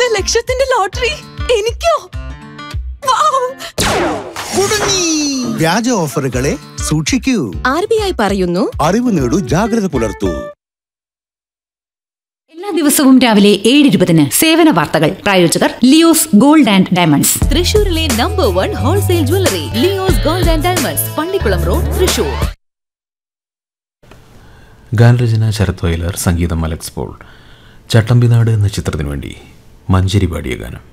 പത്ത് ലക്ഷത്തിന്റെ ലോട്ടറി എനിക്കോ വൗ! കുടുങ്ങി വ്യാജ ഓഫറുകളെ സൂക്ഷിക്കൂ ആർ ബി ഐ പറയുന്നു അറിവ് നേടൂ ജാഗ്രത പുലർത്തൂ എല്ലാ ദിവസവും രാവിലെ ഏഴ് ഇരുപതിന് സേവന വാർത്തകൾ പ്രായോജകർ ലിയോസ് ഗോൾഡ് ആൻഡ് ഡയമണ്ട്സ് തൃശൂരിലെ number one wholesale jewellery Leo's gold and diamonds Pallikulam road Thrissur ഗാനരചന ശരത് വയലർ സംഗീതം അലക്സ് പോൾ ചട്ടമ്പിനാട് എന്ന ചിത്രത്തിനു വേണ്ടി മഞ്ചേരി പാടിയ ഗാനം